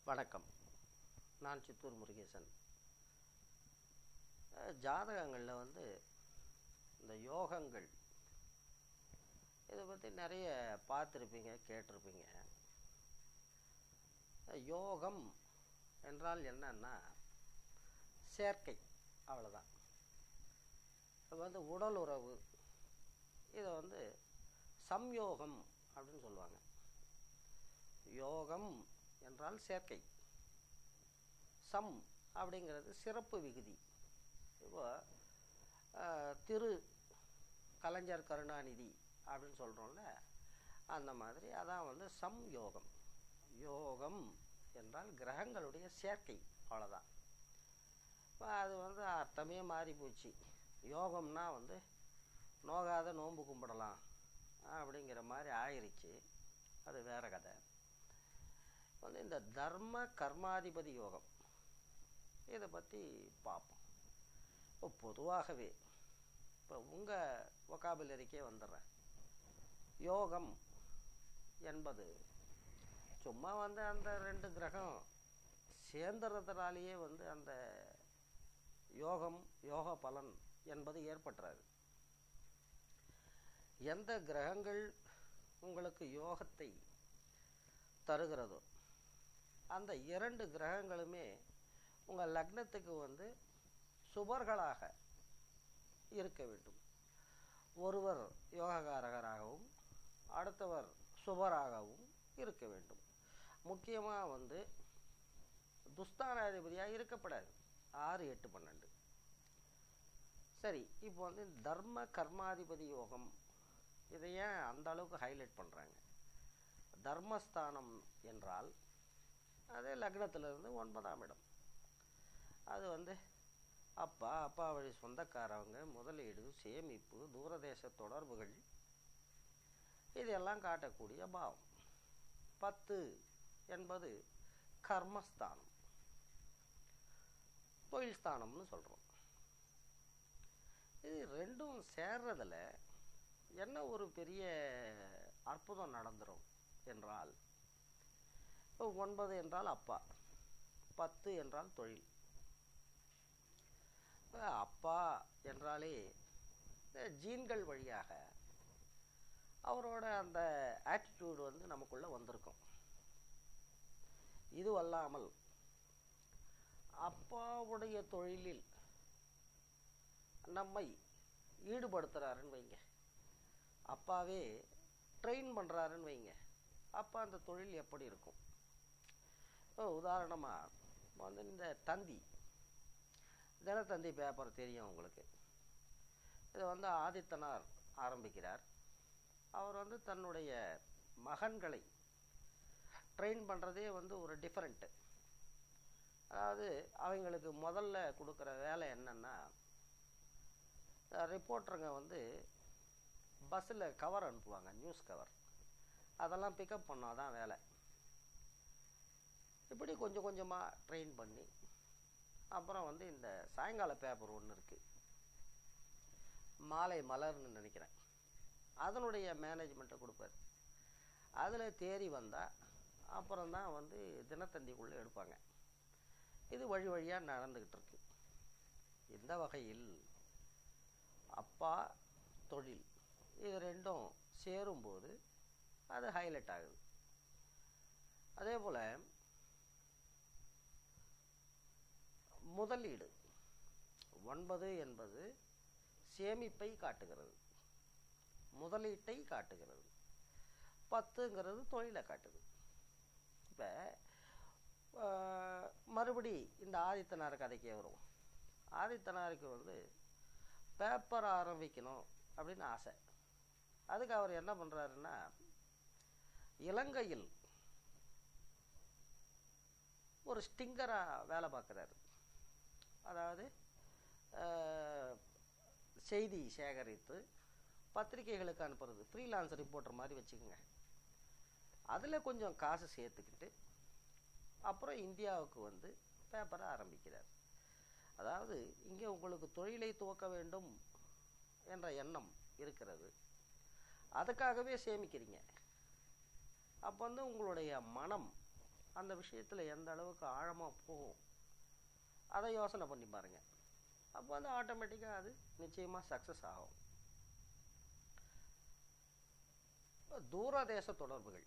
வணக்கம் நான் சித்தூர் முருகேசன் அஹ், ஜாதகங்களில் வந்து இந்த யோகங்கள் இதை பற்றி நிறைய பார்த்துருப்பீங்க கேட்டிருப்பீங்க அஹ், யோகம் என்றால் என்னன்னா சேர்க்கை அவ்வளோதான் இப்போ வந்து உடல் உறவு இதை வந்து சம்யோகம் அப்படின்னு சொல்லுவாங்க யோகம் என்றால் சேர்க்கை சம் அப்படிங்கிறது சிறப்பு விகுதி இப்போ அஹ், திரு கலைஞர் கருணாநிதி அப்படின்னு சொல்கிறோம்ல அந்த மாதிரி அதான் வந்து சம் யோகம் யோகம் என்றால் கிரகங்களுடைய சேர்க்கை அவ்வளோதான் இப்போ அது வந்து அர்த்தமே மாறி போச்சு யோகம்னா வந்து நோகாத நோன்பு கும்பிடலாம் அப்படிங்கிற மாதிரி ஆயிருச்சு அது வேற கதை வந்து இந்த தர்ம கர்மாதிபதி யோகம் இதை பற்றி பார்ப்போம் இப்போ பொதுவாகவே இப்போ உங்கள் ஒகாபுலரிக்கே வந்துடுறேன் யோகம் என்பது சும்மா வந்து அந்த ரெண்டு கிரகம் சேர்ந்துறதுனாலேயே வந்து அந்த யோகம் யோக பலன் என்பது ஏற்பட்டுறாது எந்த கிரகங்கள் உங்களுக்கு யோகத்தை தருகிறதோ அந்த இரண்டு கிரகங்களுமே உங்கள் லக்னத்துக்கு வந்து சுபர்களாக இருக்க வேண்டும் ஒருவர் யோககாரகராகவும் அடுத்தவர் சுபராகவும் இருக்க வேண்டும் முக்கியமாக வந்து துஸ்தானாதிபதியாக இருக்கப்படாது ஆறு எட்டு பன்னெண்டு சரி இப்போ வந்து தர்ம கர்மாதிபதி யோகம் இதை ஏன் அந்த அளவுக்கு ஹைலைட் பண்ணுறாங்க தர்மஸ்தானம் என்றால் அது லக்னத்திலிருந்து ஒன்பதாம் இடம் அது வந்து அப்பா அப்பா வழி சொந்தக்காரவங்க முதலீடு சேமிப்பு தூரதேச தொடர்புகள் இதெல்லாம் காட்டக்கூடிய பாவம் பத்து என்பது கர்மஸ்தானம் தொழில் ஸ்தானம்னு சொல்கிறோம் இது ரெண்டும் சேர்றதுல என்ன ஒரு பெரிய அற்புதம் நடந்துரும் என்றால் இப்போ ஒன்பது என்றால் அப்பா பத்து என்றால் தொழில் இப்ப அப்பா என்றாலே இந்த ஜீன்கள் வழியாக அவரோட அந்த ஆட்டிடியூடு வந்து நமக்குள்ளே வந்திருக்கும் இது அல்லாமல் அப்பாவுடைய தொழிலில் நம்மை ஈடுபடுத்துகிறாருன்னு வைங்க அப்பாவே ட்ரெயின் பண்ணுறாருன்னு வைங்க அப்போ அந்த தொழில் எப்படி இருக்கும் இப்போ உதாரணமாக வந்து இந்த தந்தி தினத்தந்தி பேப்பர் தெரியும் உங்களுக்கு இதை வந்து ஆதித்தனார் ஆரம்பிக்கிறார் அவர் வந்து தன்னுடைய மகன்களை ட்ரெயின் பண்ணுறதே வந்து ஒரு டிஃப்ரெண்ட்டு அதாவது அவங்களுக்கு முதல்ல கொடுக்குற வேலை என்னன்னா ரிப்போர்ட்டருங்க வந்து பஸ்ஸில் கவர் அனுப்புவாங்க நியூஸ் கவர் அதெல்லாம் பிக்கப் பண்ணால் தான் வேலை இப்படி கொஞ்சம் கொஞ்சமாக ட்ரெயின் பண்ணி அப்புறம் வந்து இந்த சாயங்கால பேப்பர் ஒன்று இருக்குது மாலை மலர்னு நினைக்கிறேன் அதனுடைய மேனேஜ்மெண்ட்டை கொடுப்பார் அதில் தேறி வந்தால் அப்புறம் தான் வந்து தினத்தந்திக்குள்ளே எடுப்பாங்க இது வழி வழியாக நடந்துக்கிட்டு இருக்கு இந்த வகையில் அப்பா தொழில் இது ரெண்டும் சேரும்போது அது ஹைலைட் ஆகுது அதே போல் முதலீடு ஒன்பது என்பது சேமிப்பை காட்டுகிறது முதலீட்டை காட்டுகிறது பத்துங்கிறது தொழிலை காட்டுது இப்போ மறுபடி இந்த ஆதித்தனார் கதைக்கே வரும் ஆதித்தனாருக்கு வந்து பேப்பர் ஆரம்பிக்கணும் அப்படின்னு ஆசை அதுக்கு அவர் என்ன பண்ணுறாருன்னா இலங்கையில் ஒரு ஸ்டிங்கராக வேலை பார்க்குறாரு அதாவது அஹ், செய்தி சேகரித்து பத்திரிகைகளுக்கு அனுப்புறது ஃப்ரீலான்ஸ் ரிப்போர்ட்டர் மாதிரி வச்சுக்கோங்க அதில் கொஞ்சம் காசு சேர்த்துக்கிட்டு அப்புறம் இந்தியாவுக்கு வந்து பேப்பரை ஆரம்பிக்கிறார் அதாவது இங்கே உங்களுக்கு தொழிலை துவக்க வேண்டும் என்ற எண்ணம் இருக்கிறது அதுக்காகவே சேமிக்கிறீங்க அப்போ வந்து உங்களுடைய மனம் அந்த விஷயத்தில் எந்த அளவுக்கு ஆழமாக போகும் அதை யோசனை பண்ணி பாருங்க அப்போ வந்து ஆட்டோமேட்டிக்காக அது நிச்சயமாக சக்ஸஸ் ஆகும் தூரதேச தொடர்புகள்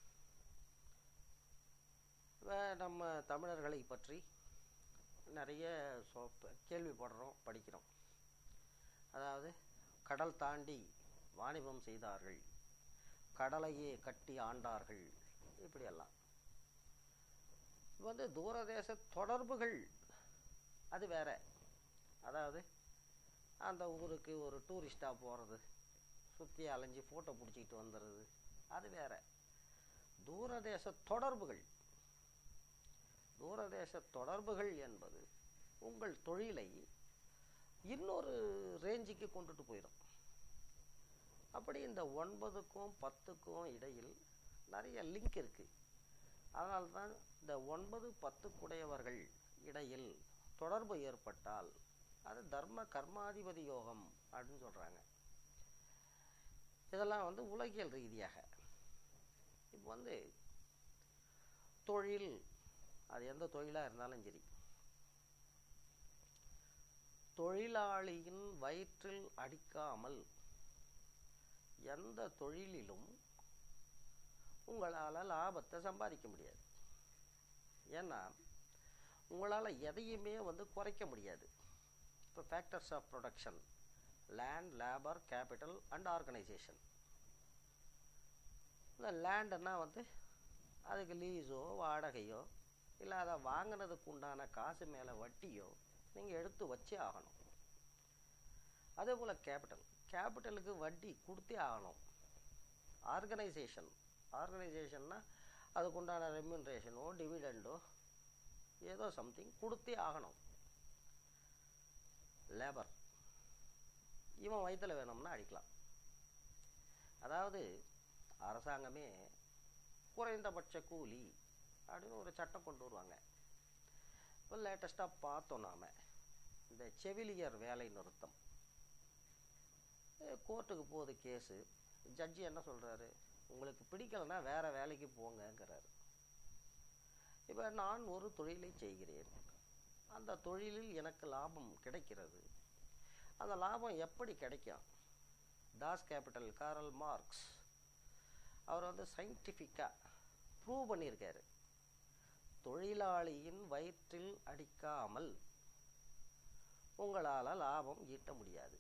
வே- நம்ம தமிழர்களை பற்றி நிறைய சொ கேள்விப்படுறோம் படிக்கிறோம் அதாவது கடல் தாண்டி வாணிபம் செய்தார்கள் கடலையே கட்டி ஆண்டார்கள் இப்படியெல்லாம் இப்ப வந்து தூரதேச தொடர்புகள் அது வேற அதாவது அந்த ஊருக்கு ஒரு டூரிஸ்டாக போகிறது சுற்றி அலைஞ்சு ஃபோட்டோ பிடிச்சிக்கிட்டு வந்துடுறது அது வேற தூரதேச தொடர்புகள் தூரதேச தொடர்புகள் என்பது உங்கள் தொழிலை இன்னொரு ரேஞ்சுக்கு கொண்டுட்டு போயிடும் அப்படி இந்த ஒன்பதுக்கும் பத்துக்கும் இடையில் நிறைய லிங்க் இருக்கு அதனால தான் இந்த ஒன்பது பத்துக்குடையவர்கள் இடையில் தொடர்பு ஏற்பட்டால் அது தர்ம கர்மாதிபதி யோகம் அப்படின்னு சொல்றாங்க இதெல்லாம் வந்து உலகியல் ரீதியாக இப்போ வந்து தொழில் அது எந்த தொழிலாக இருந்தாலும் சரி தொழிலாளியின் வயிற்றில் அடிக்காமல் எந்த தொழிலிலும் உங்களால் லாபத்தை சம்பாதிக்க முடியாது ஏன்னா உங்களால் எதையுமே வந்து குறைக்க முடியாது இப்போ factors of production land labour capital and organisation இந்த லேண்டுன்னா வந்து அதுக்கு லீஸோ வாடகையோ இல்லை அதை வாங்கினதுக்கு உண்டான காசு மேலே வட்டியோ நீங்கள் எடுத்து வச்சே ஆகணும் அதே போல் கேபிட்டல் கேபிட்டலுக்கு வட்டி கொடுத்தே ஆகணும் ஆர்கனைசேஷன் ஆர்கனைசேஷன்னா அதுக்கு உண்டான ரெம்யூனரேஷனோ டிவிடெண்டோ ஏதோ சம்திங் கொடுத்தே ஆகணும் லேபர் இவன் வயித்துல வேணும்னா அடிக்கலாம் அதாவது அரசாங்கமே குறைந்தபட்ச கூலி அப்படின்னு ஒரு சட்டம் கொண்டு வருவாங்க இப்போ லேட்டஸ்ட்டாக பார்த்தோம் நாம இந்த செவிலியர் வேலை நிறுத்தம் கோர்ட்டுக்கு போகுது கேஸு ஜட்ஜி என்ன சொல்கிறாரு உங்களுக்கு பிடிக்கலைன்னா வேற வேலைக்கு போங்கங்கிறாரு இப்போ நான் ஒரு தொழிலை செய்கிறேன் அந்த தொழிலில் எனக்கு லாபம் கிடைக்கிறது அந்த லாபம் எப்படி கிடைக்கும் தாஸ் கேபிட்டல் காரல் மார்க்ஸ் அவர் வந்து சயின்டிஃபிக்காக ப்ரூவ் பண்ணியிருக்காரு தொழிலாளியின் வயிற்றில் அடிக்காமல் உங்களால் லாபம் ஈட்ட முடியாது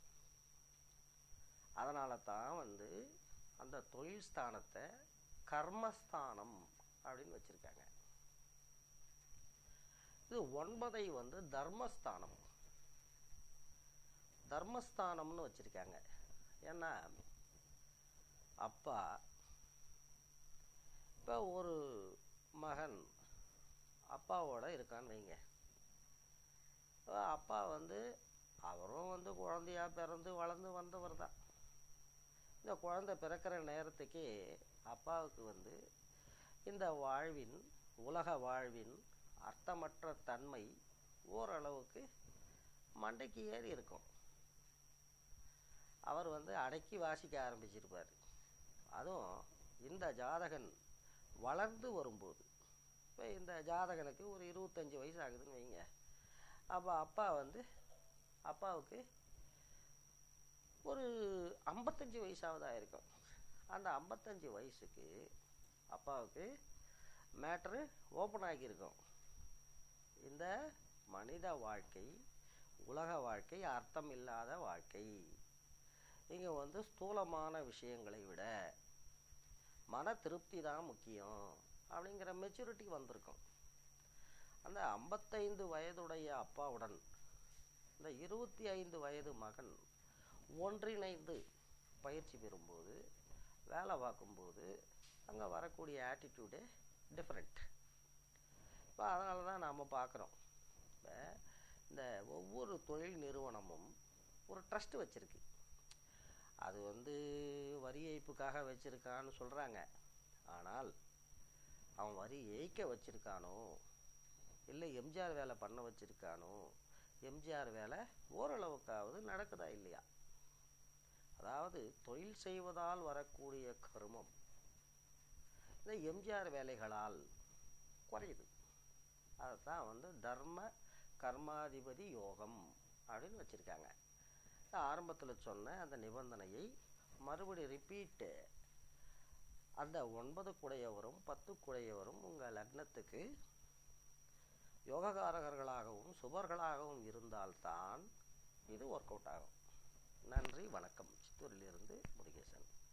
அதனால தான் வந்து அந்த தொழில் ஸ்தானத்தை கர்மஸ்தானம் அப்படின்னு வச்சிருக்காங்க இது ஒன்பதை வந்து தர்மஸ்தானம் தர்மஸ்தானம்னு வச்சிருக்காங்க ஏன்னா அப்பா இப்போ ஒரு மகன் அப்பாவோட இருக்கான்னு வைங்க அப்ப அப்பா வந்து அவரும் வந்து குழந்தையா பிறந்து வளர்ந்து வந்தவர் தான் இந்த குழந்தை பிறக்கிற நேரத்துக்கே அப்பாவுக்கு வந்து இந்த வாழ்வின் உலக வாழ்வின் அர்த்தமற்ற தன்மை ஓரளவுக்கு மண்டைக்கு ஏறி இருக்கும் அவர் வந்து அடக்கி வாசிக்க ஆரம்பிச்சிருப்பார் அதுவும் இந்த ஜாதகன் வளர்ந்து வரும்போது இப்போ இந்த ஜாதகனுக்கு ஒரு இருபத்தஞ்சி வயசு ஆகுதுன்னு வைங்க அப்போ அப்பா வந்து அப்பாவுக்கு ஒரு ஐம்பத்தஞ்சு வயசாவது ஆயிருக்கும் அந்த ஐம்பத்தஞ்சு வயசுக்கு அப்பாவுக்கு மேட்ரு ஓப்பன் ஆகியிருக்கும் இந்த மனித வாழ்க்கை உலக வாழ்க்கை அர்த்தம் இல்லாத வாழ்க்கை இங்கே வந்து ஸ்தூலமான விஷயங்களை விட மன திருப்தி தான் முக்கியம் அப்படிங்கிற மெச்சூரிட்டி வந்திருக்கும் அந்த ஐம்பத்தைந்து வயதுடைய அப்பாவுடன் இந்த இருபத்தி ஐந்து வயது மகன் ஒன்றிணைந்து பயிற்சி பெறும்போது வேலை பார்க்கும்போது அங்கே வரக்கூடிய ஆட்டிடியூடே டிஃப்ரெண்ட் இப்போ அதனால தான் நாம் பார்க்குறோம் இப்போ இந்த ஒவ்வொரு தொழில் நிறுவனமும் ஒரு ட்ரஸ்ட் வச்சுருக்கு அது வந்து வரி ஏய்ப்புக்காக வச்சுருக்கான்னு சொல்கிறாங்க ஆனால் அவன் வரி ஏய்க்க வச்சுருக்கானோ இல்லை எம்ஜிஆர் வேலை பண்ண வச்சுருக்கானோ எம்ஜிஆர் வேலை ஓரளவுக்காவது நடக்குதா இல்லையா அதாவது தொழில் செய்வதால் வரக்கூடிய கருமம் இந்த எம்ஜிஆர் வேலைகளால் குறையுது அதுதான் வந்து தர்ம கர்மாதிபதி யோகம் அப்படின்னு வச்சுருக்காங்க ஆரம்பத்தில் சொன்ன அந்த நிபந்தனையை மறுபடி ரிப்பீட்டு அந்த ஒன்பது குடையவரும் பத்து குடையவரும் உங்கள் லக்னத்துக்கு யோககாரகர்களாகவும் சுபர்களாகவும் இருந்தால்தான் இது ஒர்க் அவுட் ஆகும் நன்றி வணக்கம் சித்தூரிலிருந்து முருகேசன்